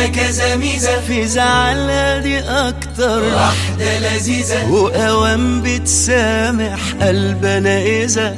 فيها كذا ميزة في زعلها دي اكتر واحدة لذيذة وأوام بتسامح قلبنا إذا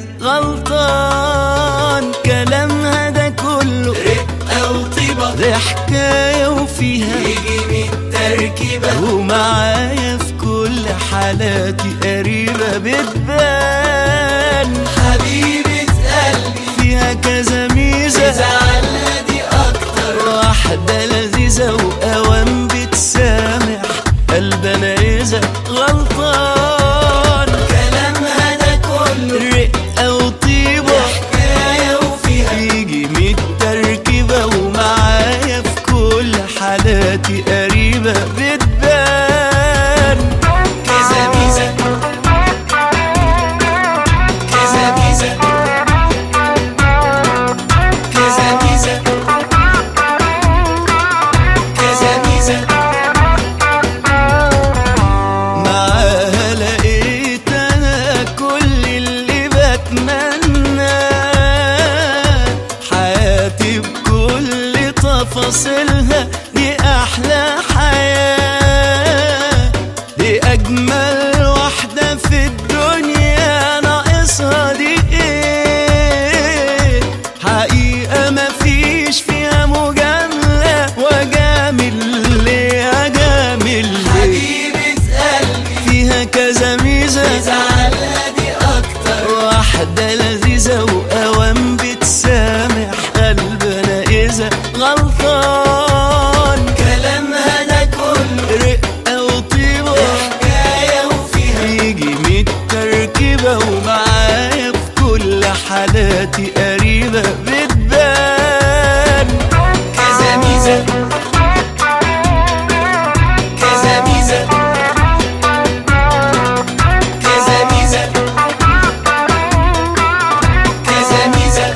غلطان كلامها ده كله رقة وطيبة ده حكاية وفيها يجي من تركيبة ومعايا في كل حالاتي قريبة بتبان حبيبة قلبي فيها كذا ميزة زعلها دي أكتر واحدة لذيذة وأوام بتسامح قلبنا إذا غلطان كلامها ده كله رقة وطيبة حكاية وفيها يجي ميت تركيبة ومعايا في كل حالاتي قريبة بتبان كذا ميزة كذا ميزة كذا ميزة كذا ميزة معاها لقيت أنا كل اللي بتمناه حياتي بكل تفاصيلها دي أحلى حياة دي أجمل واحدة في الدنيا ناقصها دي إيه حقيقة مفيش فيها مجاملة وجامل ليه أجامل ليه حبيبة قلبي فيها كذا ميزة زعلها دي أكتر واحدة لذيذة وأوام بتسامح قلبنا إذا غلطان كلامها ده كله رقة وطيبة حكاية وفيها يجي ميت تركيبة ومعايا في كل حالاتي قريبة بتبان كذا ميزة كذا ميزة كذا ميزة كذا ميزة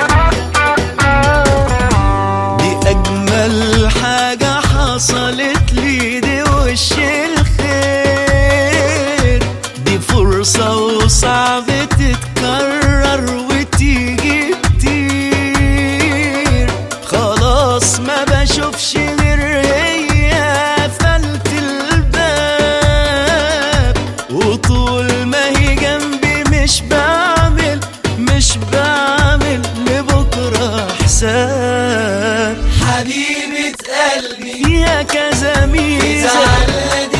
دي أجمل حاجة حصلت لي دي وش الخير دي فرصة وصعب تتكرر وتيجي كتير خلاص ما بشوفش غير هي قفلت الباب وطول ما هي جنبي مش بعمل مش بعمل لبكرة حساب حبيبة قلبي فيها كذا ميزة زعلها